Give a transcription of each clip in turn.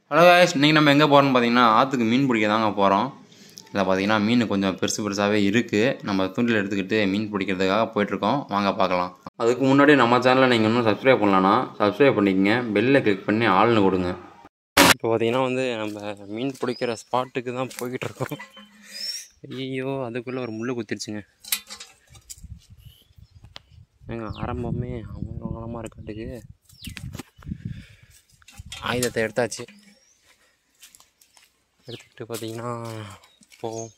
hello guys இன்றைக்கி நம்ம எங்கே போகிறோம்னு பார்த்தீங்கன்னா ஆற்றுக்கு மீன் பிடிக்க தாங்க போகிறோம் இதில் பார்த்தீங்கன்னா மீன் கொஞ்சம் பெருசு பெருசாகவே இருக்குது நம்ம தூண்டில் எடுத்துக்கிட்டு மீன் பிடிக்கிறதுக்காக போயிட்டுருக்கோம் வாங்க பார்க்கலாம் அதுக்கு முன்னாடி நம்ம சேனலை நீங்கள் இன்னும் சப்ஸ்கிரைப் பண்ணலன்னா சப்ஸ்கிரைப் பண்ணிக்கங்க பெல்லை கிளிக் பண்ணி ஆள்னு கொடுங்க இப்போ பார்த்தீங்கன்னா வந்து நம்ம மீன் பிடிக்கிற ஸ்பாட்டுக்கு தான் போய்கிட்டு இருக்கோம் ஐயோ அதுக்குள்ளே ஒரு முள் குத்திருச்சுங்க ஏங்க ஆரம்பமே அவங்க ஆழமாக இருக்காட்டுக்கு ஆயுதத்தை எடுத்தாச்சு எடுத்துக்கிட்டு பார்த்தீங்கன்னா போவோம்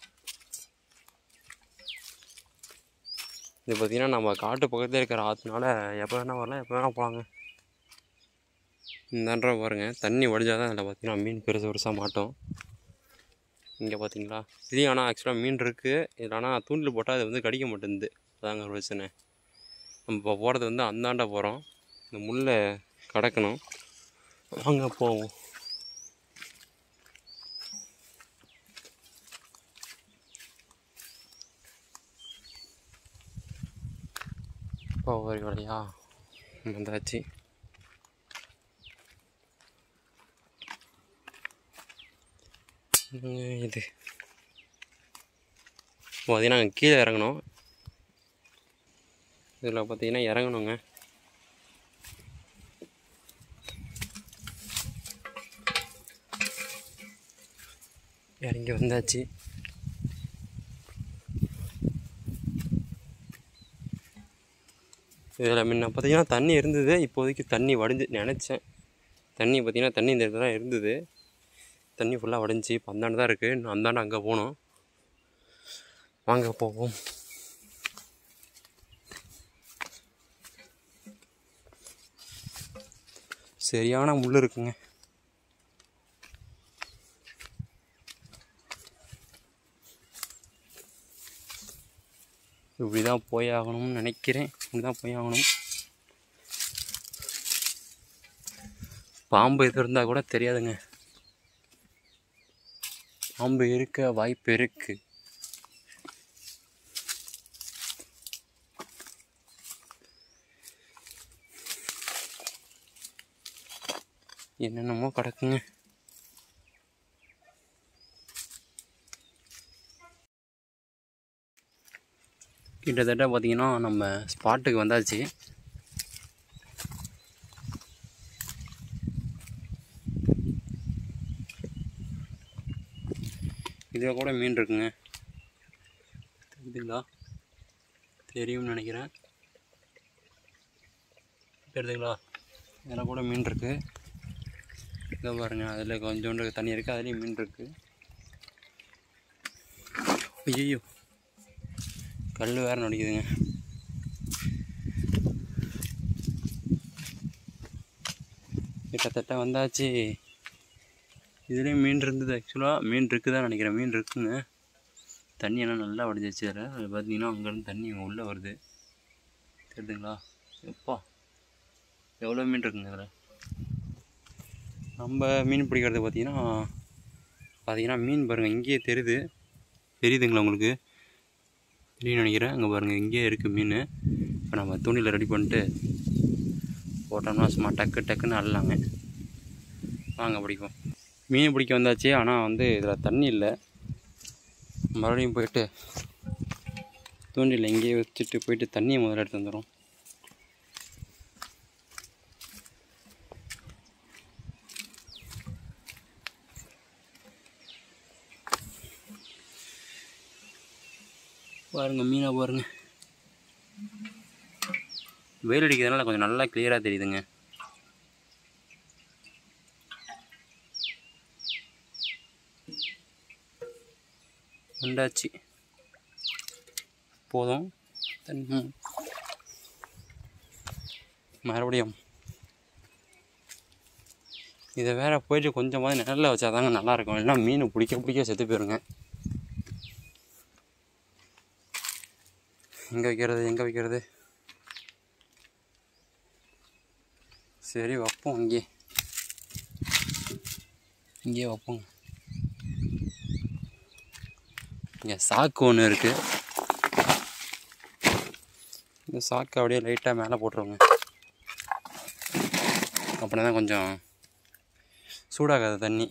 இது பார்த்தீங்கன்னா நம்ம காட்டு பக்கத்தில் இருக்கிற ஆற்றுனால எப்போ வேணால் வரலாம் எப்போ வேணால் போகலாங்க இந்தாண்ட பாருங்க தண்ணி வடிஞ்சால் தான் அதில் பார்த்தீங்கன்னா மீன் பெருசு பெருசாக மாட்டோம் இங்கே பார்த்தீங்களா இது ஆனால் ஆக்சுவலாக மீன் இருக்குது இதில் ஆனால் தூண்டில் போட்டால் அது வந்து கடிக்க மாட்டேங்குது அதாங்க ஒரு பிரச்சனை நம்ம இப்போ போகிறது வந்து அந்தாண்ட போகிறோம் இந்த முள்ளை கடக்கணும் வாங்க போவோம் ஒவ்வொரு வழியா வந்தாச்சு உம், இது பார்த்தீங்கன்னா கீழே இறங்கணும் இதில் பார்த்தீங்கன்னா இறங்கணுங்க இறங்கி வந்தாச்சு இதில் முன்ன பார்த்தீங்கன்னா தண்ணி இருந்தது இப்போதைக்கு தண்ணி வடிஞ்சு நினச்சேன் தண்ணி பார்த்தீங்கன்னா தண்ணி இந்த இடத்துல இருந்தது தண்ணி ஃபுல்லாக வடிஞ்சு இப்போ அந்தாண்டு தான் இருக்குது இன்னும் அந்தாண்டு அங்கே போகணும் வாங்க போவோம் சரியான முள் இருக்குங்க இப்படி தான் போய் ஆகணும்னு நினைக்கிறேன் இப்படி தான் போய் ஆகணும் பாம்பு எது இருந்தால் கூட தெரியாதுங்க பாம்பு இருக்க வாய்ப்பு இருக்கு என்னென்னமோ கிடக்குங்க கிட்டத்தட்ட பார்த்தீங்கன்னா நம்ம ஸ்பாட்டுக்கு வந்தாச்சு இதில் கூட மீன் இருக்குங்க தெரியுதுங்களா தெரியும்னு நினைக்கிறேன் தெரியுதுங்களா இதில் கூட மீன் இருக்குது இதை பாருங்க அதில் கொஞ்சோண்டு தண்ணி இருக்குது அதுலேயும் மீன் இருக்குது ஐயோ கல் வேறு நடிக்குதுங்க கிட்டத்தட்ட வந்தாச்சு இதுலேயும் மீன் இருந்தது ஆக்சுவலாக மீன் இருக்குதான் நினைக்கிறேன் மீன் இருக்குங்க தண்ணி எல்லாம் நல்லா வடிஞ்சிச்சு அதில் அது பார்த்தீங்கன்னா அங்கேருந்து தண்ணி உள்ளே வருது தெரியுதுங்களா எப்பா எவ்வளோ மீன் இருக்குங்க அதில் நம்ம மீன் பிடிக்கிறது பார்த்தீங்கன்னா பார்த்தீங்கன்னா மீன் பாருங்கள் இங்கேயே தெரியுது தெரியுதுங்களா உங்களுக்கு தெரியும் நினைக்கிறேன் அங்கே பாருங்கள் இங்கேயே இருக்குது மீன் இப்போ நம்ம துணியில் ரெடி பண்ணிட்டு போட்டோம்னா சும்மா டக்கு டக்குன்னு அள்ளலாங்க வாங்க பிடிப்போம் மீன் பிடிக்க வந்தாச்சு ஆனால் வந்து இதில் தண்ணி இல்லை மறுபடியும் போயிட்டு தூண்டில் எங்கேயே வச்சுட்டு போயிட்டு தண்ணியை முதல்ல எடுத்து வந்துடும் பாருங்க மீனை பாருங்க வெயில் அடிக்கிறதுனால கொஞ்சம் நல்லா கிளியராக தெரியுதுங்க உண்டாச்சு போதும் தண்ணி மறுபடியும் இதை வேற போயிட்டு கொஞ்சமாவது நிழலில் வச்சாதாங்க நல்லாயிருக்கும் இல்லைன்னா மீன் பிடிக்க பிடிக்க செத்து போயிருங்க எங்கே வைக்கிறது எங்கே வைக்கிறது சரி வைப்போம் இங்கே இங்கே வைப்போங்க இங்கே சாக்கு ஒன்று இருக்குது இந்த சாக்கு அப்படியே லைட்டாக மேலே போட்டுருவோங்க அப்படின்னா தான் கொஞ்சம் சூடாகாத தண்ணி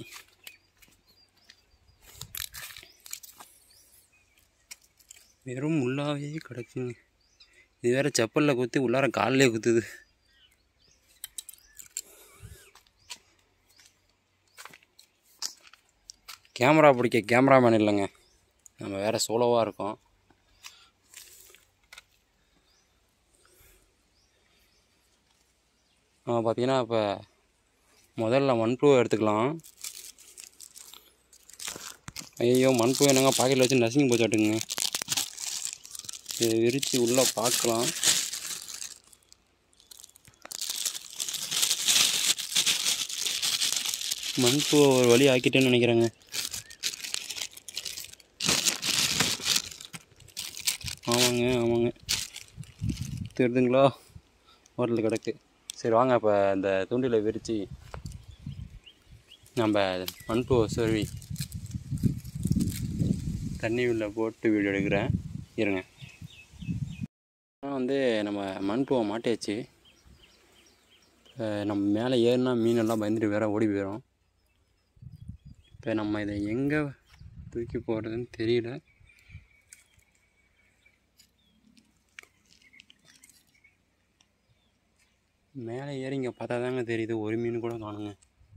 வெறும் முள்ளாவே கிடக்குங்க இது வேற செப்பலில் குத்தி உள்ளார காலிலே குத்துது கேமரா பிடிக்க கேமராமேன் இல்லைங்க நம்ம வேற சோலோவாக இருக்கோம் நம்ம பார்த்தீங்கன்னா இப்போ முதல்ல மண்புழுவை எடுத்துக்கலாம் ஐயோ மண்புழு என்னங்க பாக்கெட்டில் வச்சு நசுங்கி போச்சாட்டுங்க இது விரித்து உள்ளே பார்க்கலாம் மண்புழுவை ஒரு வழி ஆக்கிட்டேன்னு நினைக்கிறேங்க ஆமாங்க ஆமாங்க தெரியுதுங்களா ஹோட்டலில் கிடக்கு சரி வாங்க இப்போ இந்த தூண்டில் விரித்து நம்ம மண்புவை சொருவி தண்ணி உள்ள போட்டு வீடியோ எடுக்கிறேன் இருங்க வந்து நம்ம மண்புவை மாட்டியாச்சு இப்போ நம்ம மேலே ஏறினா மீனெல்லாம் பயந்துட்டு வேற ஓடி போயிடும் இப்போ நம்ம இதை எங்கே தூக்கி போடுறதுன்னு தெரியல மேலே ஏறி இங்கே பார்த்தா தாங்க தெரியுது ஒரு மீன் கூட காணுங்க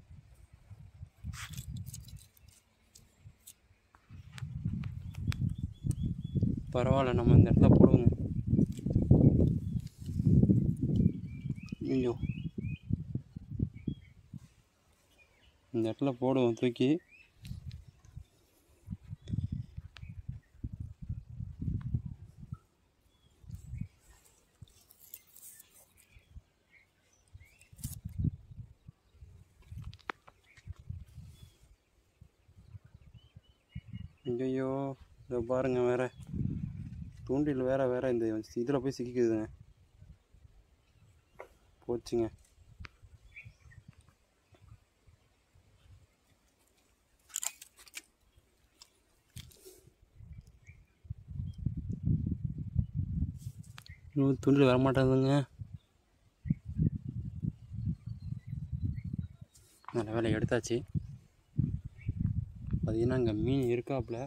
பரவாயில்ல நம்ம இந்த இடத்துல போடுவோங்க ஐயோ இந்த இடத்துல போடுவோம் தூக்கி ஐயோ இதை பாருங்க வேற தூண்டில் வேற வேற இந்த இதில் போய் சிக்கிக்குதுங்க போச்சுங்க இன்னும் தூண்டில் வர மாட்டேங்குதுங்க நல்ல வேலை எடுத்தாச்சு பார்த்தீங்கன்னா இங்கே மீன் இருக்காப்புல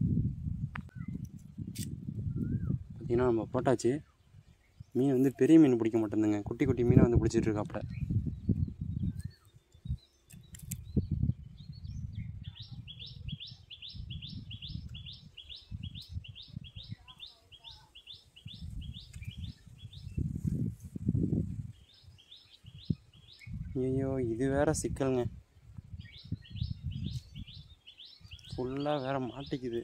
பார்த்தீங்கன்னா நம்ம போட்டாச்சு மீன் வந்து பெரிய மீன் பிடிக்க மாட்டேங்குதுங்க குட்டி குட்டி மீனை வந்து பிடிச்சிட்டு இருக்காப்புல ஐயோ இது வேற சிக்கலுங்க ஃபுல்லாக வேற மாட்டிக்குது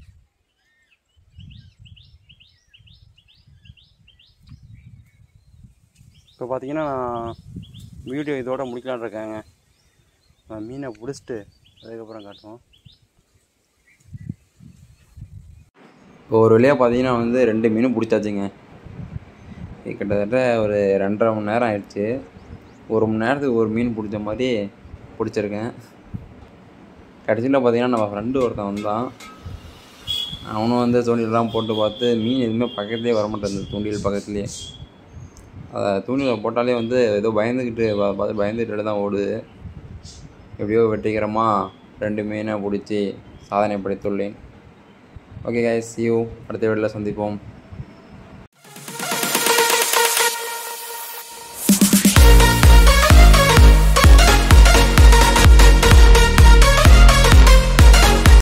இப்போ பார்த்தீங்கன்னா வீடியோ இதோட முடிக்கலான்னு இருக்காங்க நான் மீனை பிடிச்சிட்டு அதுக்கப்புறம் காட்டுவோம் இப்போ ஒரு வழியாக பார்த்தீங்கன்னா வந்து ரெண்டு மீனும் பிடிச்சாச்சுங்க இது கிட்டத்தட்ட ஒரு ரெண்டரை மணி நேரம் ஆயிடுச்சு ஒரு மணி நேரத்துக்கு ஒரு மீன் பிடிச்ச மாதிரி பிடிச்சிருக்கேன் கடைசியில் பார்த்தீங்கன்னா நம்ம ஃப்ரெண்டு ஒருத்தன் வந்தான் அவனும் வந்து தூண்டிலெலாம் போட்டு பார்த்து மீன் எதுவுமே பக்கத்துலேயே வரமாட்டேங்குது தூண்டில் பக்கத்துலேயே அதை தூண்டில் போட்டாலே வந்து ஏதோ பயந்துக்கிட்டு பா- பார்த்து பயந்துக்கிட்டு தான் ஓடுது எப்படியோ வெற்றிகரமாக ரெண்டு மீனை பிடிச்சி சாதனை படைத்துள்ளேன் ஓகே guys see you அடுத்த வீடியோவில் சந்திப்போம்